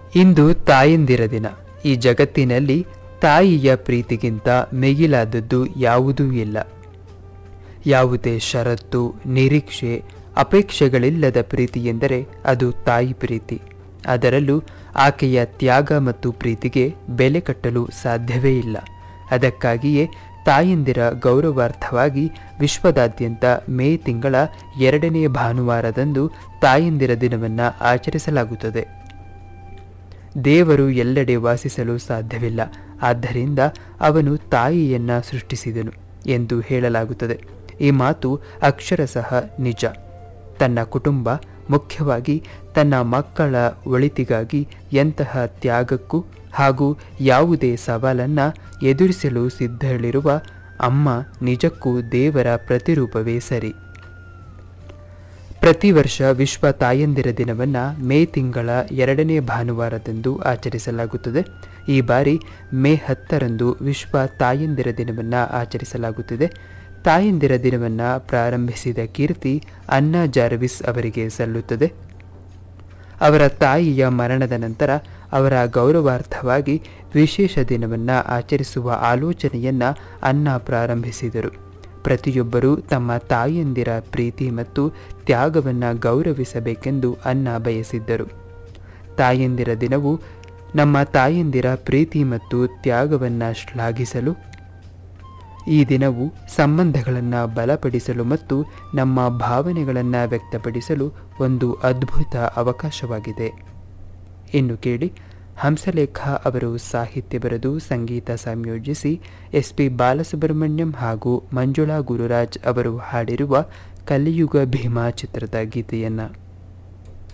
ಇಂದು ತಾಯಂದಿರ ದಿನ ಈ ಜಗತ್ತಿನಲ್ಲಿ ತಾಯಿಯ ಪ್ರೀತಿಗಿಂತ ಮಿಗಿಲಾದದ್ದು ಯಾವುದೂ ಇಲ್ಲ ಯಾವುದೇ ಷರತ್ತು ನಿರೀಕ್ಷೆ ಅಪೇಕ್ಷೆಗಳಿಲ್ಲದ ಪ್ರೀತಿ ಎಂದರೆ ಅದು ತಾಯಿ ಪ್ರೀತಿ ಅದರಲ್ಲೂ ಆಕೆಯ ತ್ಯಾಗ ಮತ್ತು ಪ್ರೀತಿಗೆ ಬೆಲೆ ಕಟ್ಟಲು ಸಾಧ್ಯವೇ ಇಲ್ಲ ಅದಕ್ಕಾಗಿಯೇ ತಾಯಂದಿರ ಗೌರವಾರ್ಥವಾಗಿ ವಿಶ್ವದಾದ್ಯಂತ ಮೇ ತಿಂಗಳ ಎರಡನೇ ಭಾನುವಾರದಂದು ತಾಯಂದಿರ ದಿನವನ್ನು ಆಚರಿಸಲಾಗುತ್ತದೆ ದೇವರು ಎಲ್ಲೆಡೆ ವಾಸಿಸಲು ಸಾಧ್ಯವಿಲ್ಲ ಆದ್ದರಿಂದ ಅವನು ತಾಯಿಯನ್ನ ಸೃಷ್ಟಿಸಿದನು ಎಂದು ಹೇಳಲಾಗುತ್ತದೆ ಈ ಮಾತು ಅಕ್ಷರಶಃ ನಿಜ ತನ್ನ ಕುಟುಂಬ ಮುಖ್ಯವಾಗಿ ತನ್ನ ಮಕ್ಕಳ ಒಳಿತಿಗಾಗಿ ಎಂತಹ ತ್ಯಾಗಕ್ಕೂ ಹಾಗೂ ಯಾವುದೇ ಸವಾಲನ್ನ ಎದುರಿಸಲು ಸಿದ್ಧಳಿರುವ ಅಮ್ಮ ನಿಜಕ್ಕೂ ದೇವರ ಪ್ರತಿರೂಪವೇ ಸರಿ ಪ್ರತಿ ವರ್ಷ ವಿಶ್ವ ತಾಯಂದಿರ ದಿನವನ್ನು ಮೇ ತಿಂಗಳ ಎರಡನೇ ಭಾನುವಾರದಂದು ಆಚರಿಸಲಾಗುತ್ತದೆ ಈ ಬಾರಿ ಮೇ ಹತ್ತರಂದು ವಿಶ್ವ ತಾಯಂದಿರ ದಿನವನ್ನು ಆಚರಿಸಲಾಗುತ್ತಿದೆ ತಾಯಂದಿರ ದಿನವನ್ನು ಪ್ರಾರಂಭಿಸಿದ ಕೀರ್ತಿ ಅನ್ನಾ ಜಾರ್ವಿಸ್ ಅವರಿಗೆ ಸಲ್ಲುತ್ತದೆ ಅವರ ತಾಯಿಯ ಮರಣದ ನಂತರ ಅವರ ಗೌರವಾರ್ಥವಾಗಿ ವಿಶೇಷ ದಿನವನ್ನು ಆಚರಿಸುವ ಆಲೋಚನೆಯನ್ನು ಅನ್ನ ಪ್ರಾರಂಭಿಸಿದರು ಪ್ರತಿಯೊಬ್ಬರೂ ತಮ್ಮ ತಾಯಂದಿರ ಪ್ರೀತಿ ಮತ್ತು ತ್ಯಾಗವನ್ನು ಗೌರವಿಸಬೇಕೆಂದು ಅನ್ನ ಬಯಸಿದ್ದರು ತಾಯಂದಿರ ದಿನವು ನಮ್ಮ ತಾಯಂದಿರ ಪ್ರೀತಿ ಮತ್ತು ತ್ಯಾಗವನ್ನು ಶ್ಲಾಘಿಸಲು ಈ ದಿನವು ಸಂಬಂಧಗಳನ್ನು ಬಲಪಡಿಸಲು ಮತ್ತು ನಮ್ಮ ಭಾವನೆಗಳನ್ನು ವ್ಯಕ್ತಪಡಿಸಲು ಒಂದು ಅದ್ಭುತ ಅವಕಾಶವಾಗಿದೆ ಇನ್ನು ಕೇಳಿ ಹಂಸಲೇಖ ಅವರು ಸಾಹಿತ್ಯ ಬರೆದು ಸಂಗೀತ ಸಂಯೋಜಿಸಿ ಎಸ್ ಪಿ ಬಾಲಸುಬ್ರಹ್ಮಣ್ಯಂ ಹಾಗೂ ಮಂಜುಳಾ ಗುರುರಾಜ್ ಅವರು ಹಾಡಿರುವ ಕಲಿಯುಗ ಭೀಮಾ ಚಿತ್ರದ ಗೀತೆಯನ್ನು